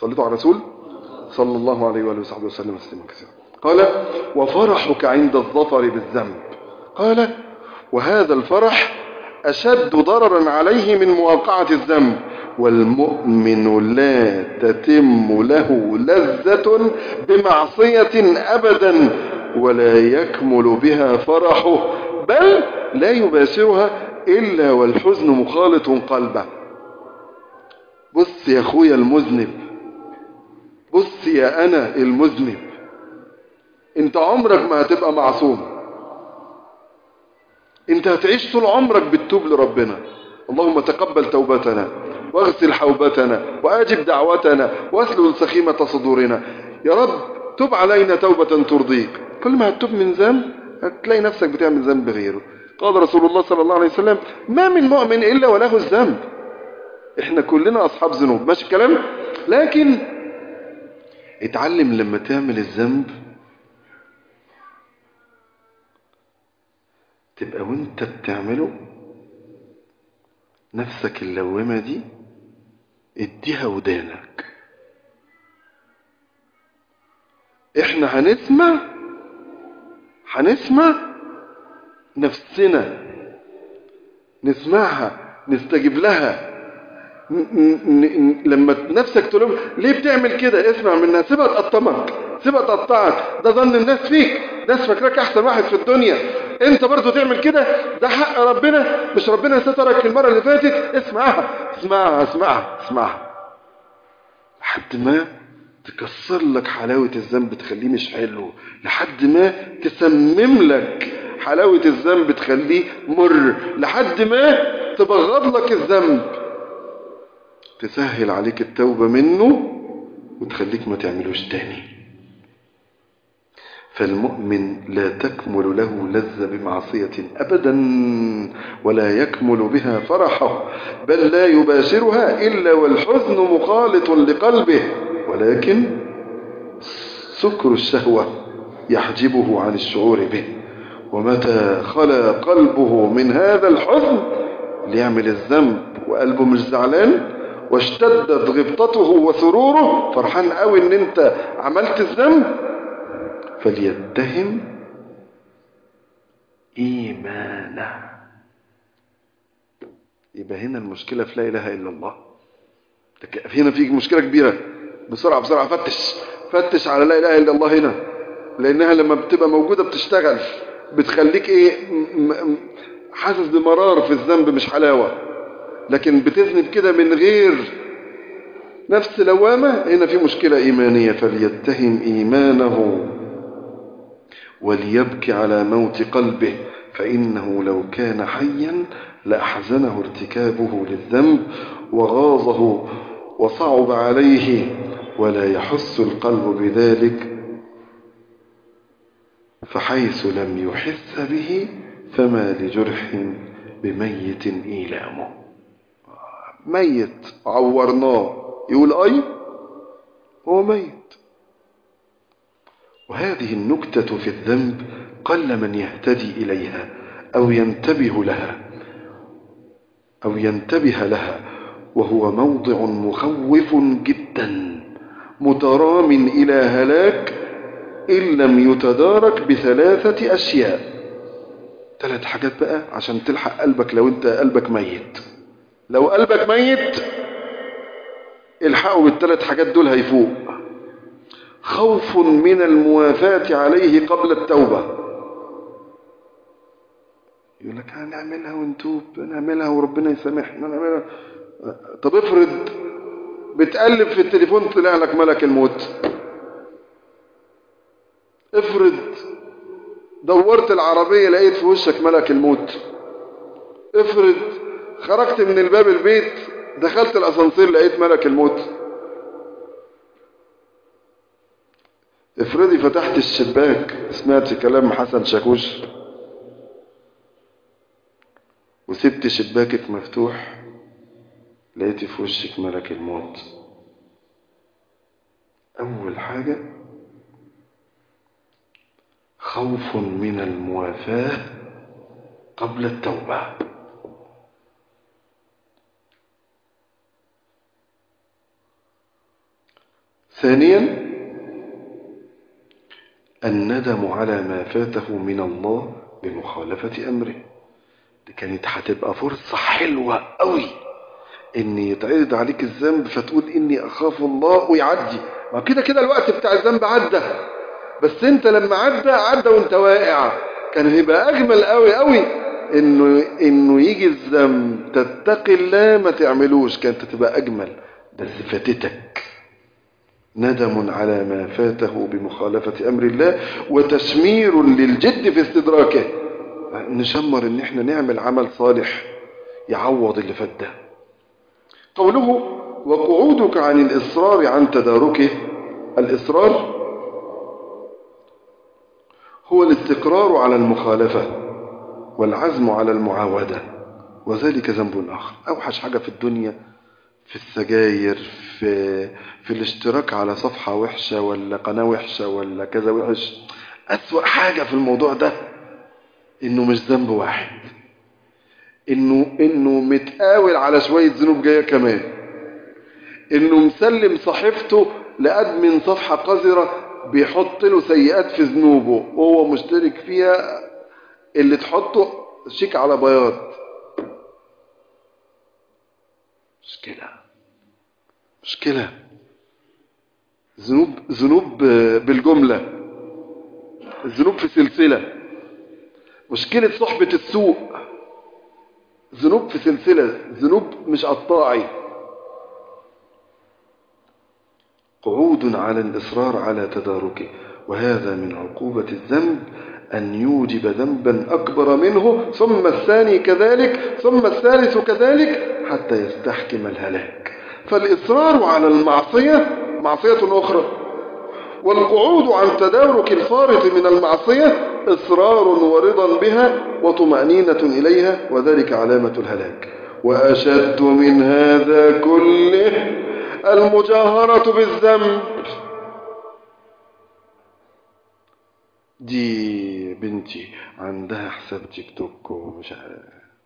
صليتوا على رسول صلى الله عليه وآله وصحبه وسلم تسليما كثيرا قال وفرحك عند الظفر بالذنب قال وهذا الفرح أشد ضررا عليه من مواقعة الذنب والمؤمن لا تتم له لذة بمعصية أبدا ولا يكمل بها فرحه بل لا يباشرها إلا والحزن مخالط قلبه بص يا أخويا المذنب بص يا أنا المذنب انت عمرك ما هتبقى معصوم انت هتعيش طول عمرك بتتوب لربنا اللهم تقبل توبتنا واغسل حوبتنا واجب دعوتنا واسلل سخيمة صدورنا يا رب تب علينا توبة ترضيك كل ما هتتوب من ذنب هتلاقي نفسك بتعمل ذنب غيره قال رسول الله صلى الله عليه وسلم ما من مؤمن إلا وله الذنب احنا كلنا أصحاب ذنوب ماشي الكلام لكن اتعلم لما تعمل الذنب تبقى وانت بتعمله نفسك اللوامة دي اديها ودانك احنا هنسمع هنسمع نفسنا نسمعها نستجيب لها ن- ن- ن- لما نفسك تقول ليه بتعمل كده اسمع منها سيبها تقطمك سيبها تقطعك ده ظن الناس فيك ناس فاكراك احسن واحد في الدنيا انت برضو تعمل كده ده حق ربنا مش ربنا سترك المره اللي فاتت اسمعها اسمعها اسمعها اسمعها لحد ما تكسر لك حلاوة الذنب تخليه مش حلو لحد ما تسمم لك حلاوة الذنب تخليه مر لحد ما تبغض لك الذنب تسهل عليك التوبة منه وتخليك ما تعملوش تاني فالمؤمن لا تكمل له لذة بمعصية أبدا ولا يكمل بها فرحه بل لا يباشرها إلا والحزن مخالط لقلبه ولكن سكر الشهوة يحجبه عن الشعور به ومتى خلا قلبه من هذا الحزن ليعمل الذنب وقلبه مش زعلان واشتدت غبطته وسروره فرحان قوي ان انت عملت الذنب فليتهم ايمانه يبقى هنا المشكلة في لا اله الا الله لك- هنا في مشكلة كبيرة بسرعة بسرعة فتش فتش على لا اله الا الله هنا لانها لما بتبقى موجودة بتشتغل بتخليك ايه م- م- حاسس بمرار في الذنب مش حلاوة لكن بتذنب كده من غير نفس لوامة هنا في مشكلة إيمانية فليتهم إيمانه وليبكي على موت قلبه فإنه لو كان حيا لأحزنه ارتكابه للذنب وغاظه وصعب عليه ولا يحس القلب بذلك فحيث لم يحس به فما لجرح بميت إيلامه ميت عورناه يقول أي هو ميت وهذه النكتة في الذنب قل من يهتدي إليها أو ينتبه لها أو ينتبه لها وهو موضع مخوف جدا مترام إلى هلاك إن لم يتدارك بثلاثة أشياء ثلاث حاجات بقى عشان تلحق قلبك لو انت قلبك ميت لو قلبك ميت الحقوا بالثلاث حاجات دول هيفوق خوف من الموافاة عليه قبل التوبة يقول لك هنعملها ونتوب نعملها وربنا يسامحنا نعملها طب افرض بتقلب في التليفون طلع لك ملك الموت افرض دورت العربية لقيت في وشك ملك الموت افرض خرجت من الباب البيت دخلت الاسانسير لقيت ملك الموت افرضي فتحت الشباك سمعت كلام حسن شاكوش وسبت شباكك مفتوح لقيت في وشك ملك الموت اول حاجة خوف من الموافاة قبل التوبة ثانيا الندم على ما فاته من الله بمخالفة أمره دي كانت هتبقى فرصة حلوة قوي ان يتعرض عليك الذنب فتقول اني اخاف الله ويعدي ما كده كده الوقت بتاع الذنب عدى بس انت لما عدى عدى وانت واقع كان هيبقى اجمل قوي قوي انه انه يجي الذنب تتقي الله ما تعملوش كانت تبقى اجمل بس فاتتك ندم على ما فاته بمخالفة امر الله وتشمير للجد في استدراكه نشمر ان احنا نعمل عمل صالح يعوض اللي فات ده قوله وقعودك عن الإصرار عن تداركه الإصرار هو الاستقرار على المخالفة والعزم على المعاودة وذلك ذنب آخر أوحش حاجة في الدنيا في السجاير في, في الاشتراك على صفحة وحشة ولا قناة وحشة ولا كذا وحش أسوأ حاجة في الموضوع ده إنه مش ذنب واحد انه انه متقاول على شويه ذنوب جايه كمان انه مسلم صحيفته لادمن صفحه قذره بيحط له سيئات في ذنوبه وهو مشترك فيها اللي تحطه شيك على بياض مشكله مشكله ذنوب ذنوب بالجمله الذنوب في سلسله مشكله صحبه السوء ذنوب في سلسلة ذنوب مش قطاعي قعود على الإصرار على تداركه وهذا من عقوبة الذنب أن يوجب ذنبا أكبر منه ثم الثاني كذلك ثم الثالث كذلك حتى يستحكم الهلاك فالإصرار على المعصية معصية أخرى والقعود عن تدارك الفارط من المعصية إصرار ورضا بها وطمأنينة إليها وذلك علامة الهلاك وأشد من هذا كله المجاهرة بالذنب دي بنتي عندها حساب تيك توك ومش عارف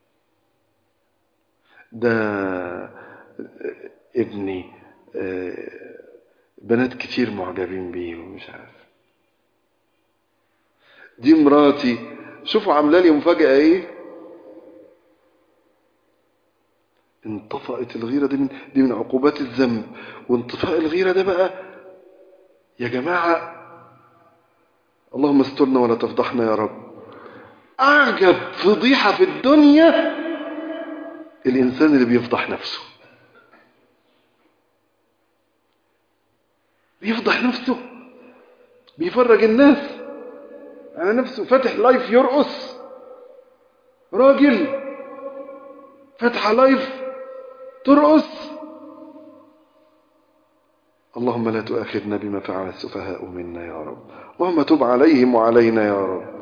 ده ابني بنات كتير معجبين بيه ومش عارف دي مراتي شوفوا عامله لي مفاجاه ايه انطفأت الغيرة دي من, دي من عقوبات الذنب وانطفاء الغيرة ده بقى يا جماعة اللهم استرنا ولا تفضحنا يا رب أعجب فضيحة في الدنيا الإنسان اللي بيفضح نفسه بيفضح نفسه بيفرج الناس على نفسه فاتح لايف يرقص راجل فاتحه لايف ترقص اللهم لا تؤاخذنا بما فعل السفهاء منا يا رب اللهم تب عليهم وعلينا يا رب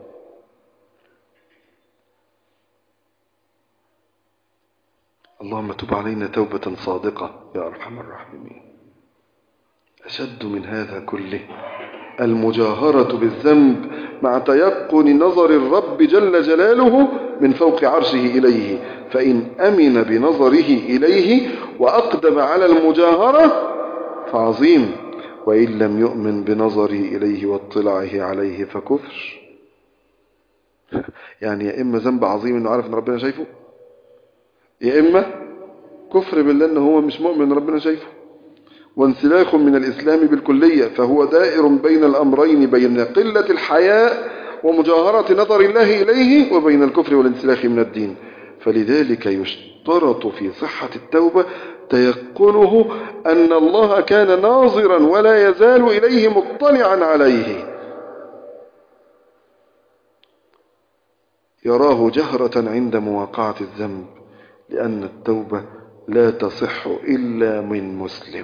اللهم تب علينا توبة صادقة يا أرحم الراحمين أشد من هذا كله المجاهرة بالذنب مع تيقن نظر الرب جل جلاله من فوق عرشه إليه فإن أمن بنظره إليه وأقدم على المجاهرة فعظيم وإن لم يؤمن بنظره إليه واطلاعه عليه فكفر يعني يا إما ذنب عظيم إنه عارف إن ربنا شايفه يا إما كفر بالله إن هو مش مؤمن إن ربنا شايفه وانسلاخ من الإسلام بالكلية فهو دائر بين الأمرين بين قلة الحياء ومجاهرة نظر الله إليه وبين الكفر والانسلاخ من الدين فلذلك يشترط في صحة التوبة تيقنه أن الله كان ناظرا ولا يزال إليه مطلعا عليه يراه جهرة عند مواقعة الذنب لأن التوبة لا تصح إلا من مسلم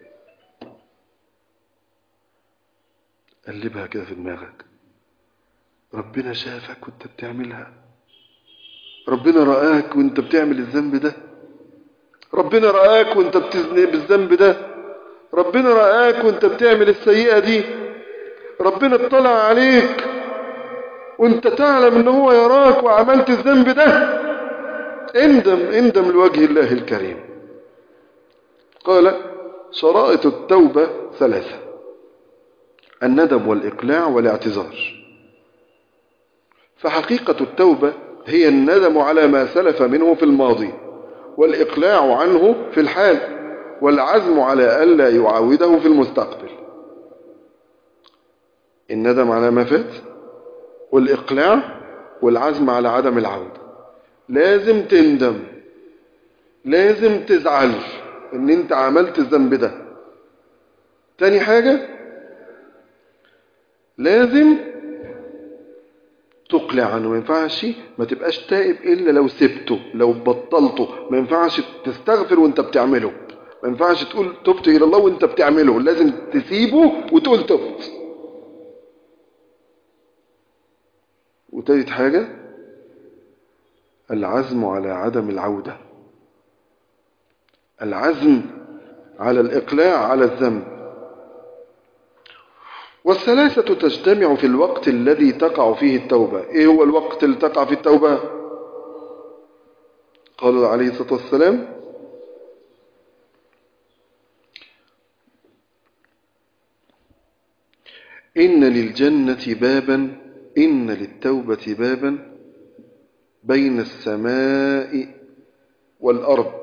قلبها كده في دماغك ربنا شافك وانت بتعملها ربنا رآك وانت بتعمل الذنب ده ربنا رآك وانت بتزني بالذنب ده ربنا رآك وانت بتعمل السيئة دي ربنا اطلع عليك وانت تعلم ان هو يراك وعملت الذنب ده اندم اندم لوجه الله الكريم قال شرائط التوبة ثلاثة الندم والإقلاع والاعتذار فحقيقة التوبة هي الندم على ما سلف منه في الماضي والإقلاع عنه في الحال والعزم على ألا يعاوده في المستقبل الندم على ما فات والإقلاع والعزم على عدم العودة لازم تندم لازم تزعل ان انت عملت الذنب ده تاني حاجة لازم تقلع عنه ما ينفعش ما تبقاش تائب الا لو سبته لو بطلته ما ينفعش تستغفر وانت بتعمله ما ينفعش تقول تبت الى الله وانت بتعمله لازم تسيبه وتقول تبت وتالت حاجة العزم على عدم العودة العزم على الإقلاع على الذنب والثلاثة تجتمع في الوقت الذي تقع فيه التوبة إيه هو الوقت اللي تقع فيه التوبة قال عليه الصلاة والسلام إن للجنة بابا إن للتوبة بابا بين السماء والأرض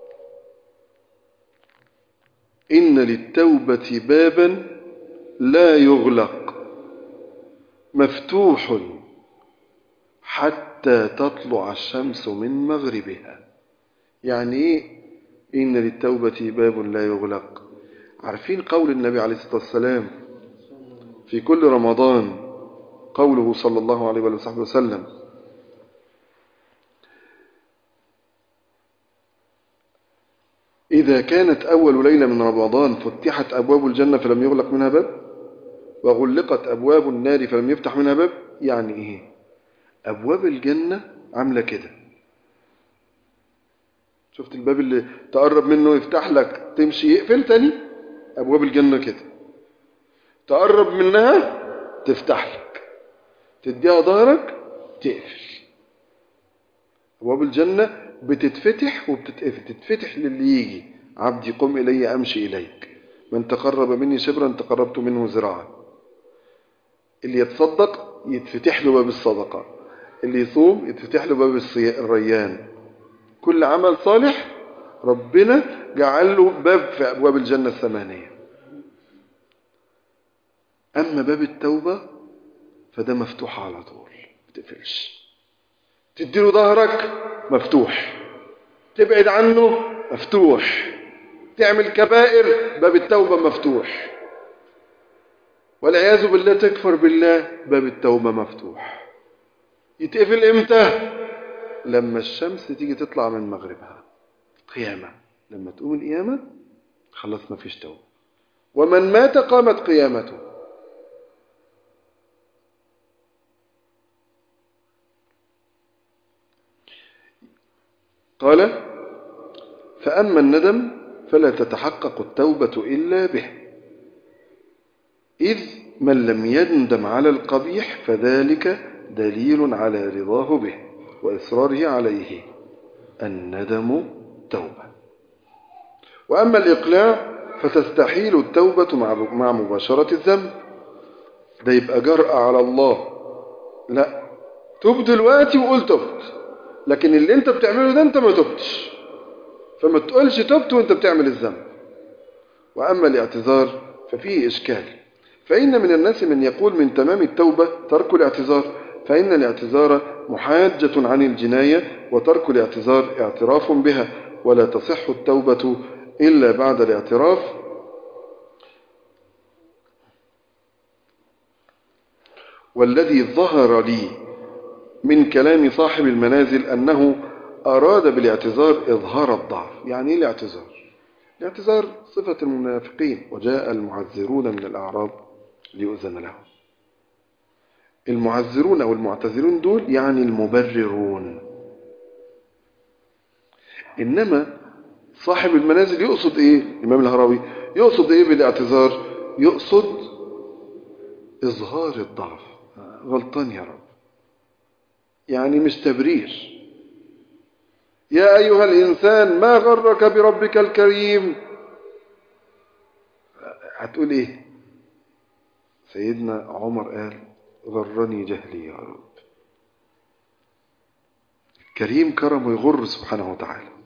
إن للتوبة بابا لا يغلق مفتوح حتى تطلع الشمس من مغربها يعني إيه إن للتوبة باب لا يغلق عارفين قول النبي عليه الصلاة والسلام في كل رمضان قوله صلى الله عليه وآله وسلم إذا كانت أول ليلة من رمضان فتحت أبواب الجنة فلم يغلق منها باب وغلقت أبواب النار فلم يفتح منها باب يعني إيه أبواب الجنة عاملة كده شفت الباب اللي تقرب منه يفتح لك تمشي يقفل تاني أبواب الجنة كده تقرب منها تفتح لك تديها ظهرك تقفل أبواب الجنة بتتفتح وبتتقفل تتفتح للي يجي عبدي قم إلي أمشي إليك من تقرب مني شبرا تقربت منه زراعا اللي يتصدق يتفتح له باب الصدقة اللي يصوم يتفتح له باب الريان كل عمل صالح ربنا جعل له باب في أبواب الجنة الثمانية أما باب التوبة فده مفتوح على طول ما تقفلش تديله ظهرك مفتوح تبعد عنه مفتوح تعمل كبائر باب التوبة مفتوح والعياذ بالله تكفر بالله باب التوبة مفتوح يتقفل امتى لما الشمس تيجي تطلع من مغربها قيامة لما تقوم القيامة خلاص ما فيش توبة ومن مات قامت قيامته قال فأما الندم فلا تتحقق التوبة إلا به إذ من لم يندم على القبيح فذلك دليل على رضاه به وإصراره عليه الندم توبة وأما الإقلاع فتستحيل التوبة مع مباشرة الذنب ده يبقى جرأة على الله لا تب دلوقتي وقول تبت لكن اللي انت بتعمله ده انت ما تبتش فما تقولش تبت وانت بتعمل الذنب وأما الاعتذار ففيه إشكال فإن من الناس من يقول من تمام التوبة ترك الاعتذار فإن الاعتذار محاجة عن الجناية وترك الاعتذار اعتراف بها ولا تصح التوبة إلا بعد الاعتراف والذي ظهر لي من كلام صاحب المنازل أنه أراد بالاعتذار إظهار الضعف يعني إيه الاعتذار الاعتذار صفة المنافقين وجاء المعذرون من الأعراب ليؤذن لهم المعذرون أو المعتذرون دول يعني المبررون إنما صاحب المنازل يقصد إيه الإمام الهراوي يقصد إيه بالاعتذار يقصد إظهار الضعف غلطان يا رب يعني مش تبرير يا أيها الإنسان ما غرك بربك الكريم هتقول ايه سيدنا عمر قال غرني جهلي يا رب كريم كرمه يغر سبحانه وتعالى